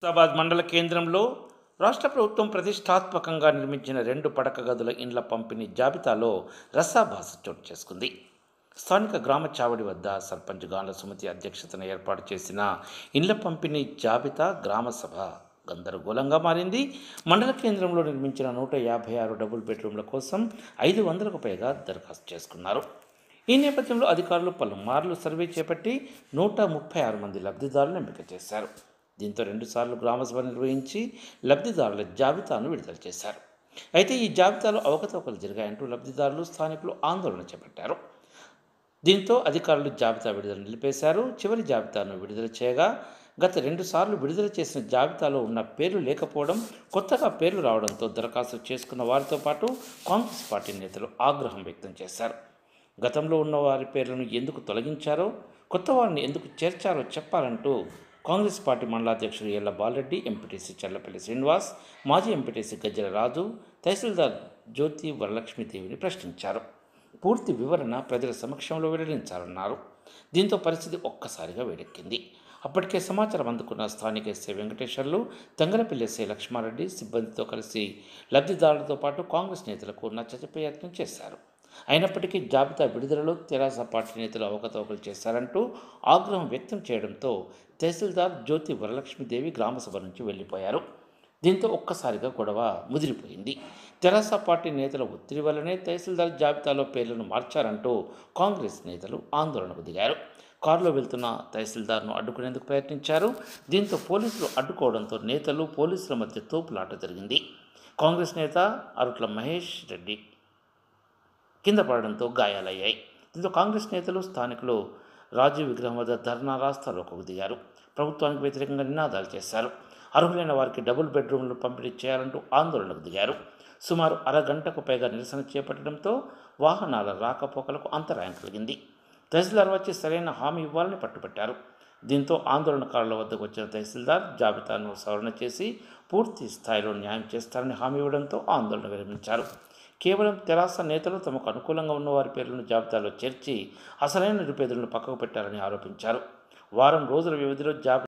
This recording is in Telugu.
హైదరాబాద్ మండల కేంద్రంలో రాష్ట్ర ప్రభుత్వం ప్రతిష్టాత్మకంగా నిర్మించిన రెండు పడక గదుల ఇండ్ల పంపిణీ జాబితాలో రసాభాస చోటు చేసుకుంది స్థానిక గ్రామ చావడి వద్ద సర్పంచ్ గాండ్ల సుమతి అధ్యక్షతన ఏర్పాటు చేసిన ఇండ్ల పంపిణీ జాబితా గ్రామ సభ గందరగోళంగా మారింది మండల కేంద్రంలో నిర్మించిన నూట యాభై ఆరు డబుల్ బెడ్రూమ్ల కోసం ఐదు వందలకు పైగా దరఖాస్తు చేసుకున్నారు ఈ నేపథ్యంలో అధికారులు పలుమార్లు సర్వే చేపట్టి నూట ముప్పై ఆరు మంది లబ్ధిదారులను ఎంపిక చేశారు దీంతో రెండుసార్లు గ్రామసభ నిర్వహించి లబ్ధిదారుల జాబితాను విడుదల చేశారు అయితే ఈ జాబితాలో అవకతవకలు జరిగాయంటూ లబ్ధిదారులు స్థానికులు ఆందోళన చేపట్టారు దీంతో అధికారులు జాబితా విడుదల నిలిపేశారు చివరి జాబితాను విడుదల చేయగా గత రెండుసార్లు విడుదల చేసిన జాబితాలో ఉన్న పేర్లు లేకపోవడం కొత్తగా పేర్లు రావడంతో దరఖాస్తు చేసుకున్న వారితో పాటు కాంగ్రెస్ పార్టీ నేతలు ఆగ్రహం వ్యక్తం చేశారు గతంలో ఉన్న వారి పేర్లను ఎందుకు తొలగించారో కొత్త వారిని ఎందుకు చేర్చారో చెప్పాలంటూ కాంగ్రెస్ పార్టీ మండలాధ్యక్షుడు ఎల్ల బాలరెడ్డి ఎంపీటీసీ చల్లపల్లి శ్రీనివాస్ మాజీ ఎంపీటీసీ గజ్జల రాజు తహసీల్దార్ జ్యోతి వరలక్ష్మీదేవిని ప్రశ్నించారు పూర్తి వివరణ ప్రజల సమక్షంలో వెల్లడించాలన్నారు దీంతో పరిస్థితి ఒక్కసారిగా వేడెక్కింది అప్పటికే సమాచారం అందుకున్న స్థానిక ఎస్ఐ వెంకటేశ్వర్లు తంగలపల్లి ఎస్ఐ లక్ష్మారెడ్డి సిబ్బందితో కలిసి లబ్ధిదారులతో పాటు కాంగ్రెస్ నేతలకు నచ్చజెప్పే యత్నం చేశారు అయినప్పటికీ జాబితా విడుదలలో తెరాస పార్టీ నేతలు అవకతవకలు చేశారంటూ ఆగ్రహం వ్యక్తం చేయడంతో తహసీల్దార్ జ్యోతి వరలక్ష్మీదేవి గ్రామసభ నుంచి వెళ్ళిపోయారు దీంతో ఒక్కసారిగా గొడవ ముదిరిపోయింది తెరాస పార్టీ నేతల ఒత్తిడి వల్లనే తహసీల్దార్ జాబితాలో పేర్లను మార్చారంటూ కాంగ్రెస్ నేతలు ఆందోళనకు దిగారు కారులో వెళ్తున్న తహసీల్దార్ను అడ్డుకునేందుకు ప్రయత్నించారు దీంతో పోలీసులు అడ్డుకోవడంతో నేతలు పోలీసుల మధ్య తోపులాట జరిగింది కాంగ్రెస్ నేత అరుట్ల మహేష్ రెడ్డి కింద పడడంతో గాయాలయ్యాయి దీంతో కాంగ్రెస్ నేతలు స్థానికులు రాజీవ్ విగ్రహం వద్ద ధర్నా రాస్తారోకోకు దిగారు ప్రభుత్వానికి వ్యతిరేకంగా నినాదాలు చేశారు అర్హులైన వారికి డబుల్ బెడ్రూమ్లు పంపిణీ చేయాలంటూ ఆందోళనకు దిగారు సుమారు అరగంటకు పైగా నిరసన చేపట్టడంతో వాహనాల రాకపోకలకు అంతరాయం కలిగింది తహసీల్దార్ వచ్చి సరైన హామీ ఇవ్వాలని పట్టుబట్టారు దీంతో ఆందోళనకారుల వద్దకు వచ్చిన తహసీల్దార్ జాబితాను సవరణ చేసి పూర్తి స్థాయిలో న్యాయం చేస్తారని హామీ ఇవ్వడంతో ఆందోళన విరమించారు కేవలం తెరాస నేతలు తమకు అనుకూలంగా ఉన్న వారి పేర్లను జాబితాలో చేర్చి అసలైన నిరుపేదలను పక్కకు పెట్టారని ఆరోపించారు వారం రోజుల వ్యవధిలో జాబితా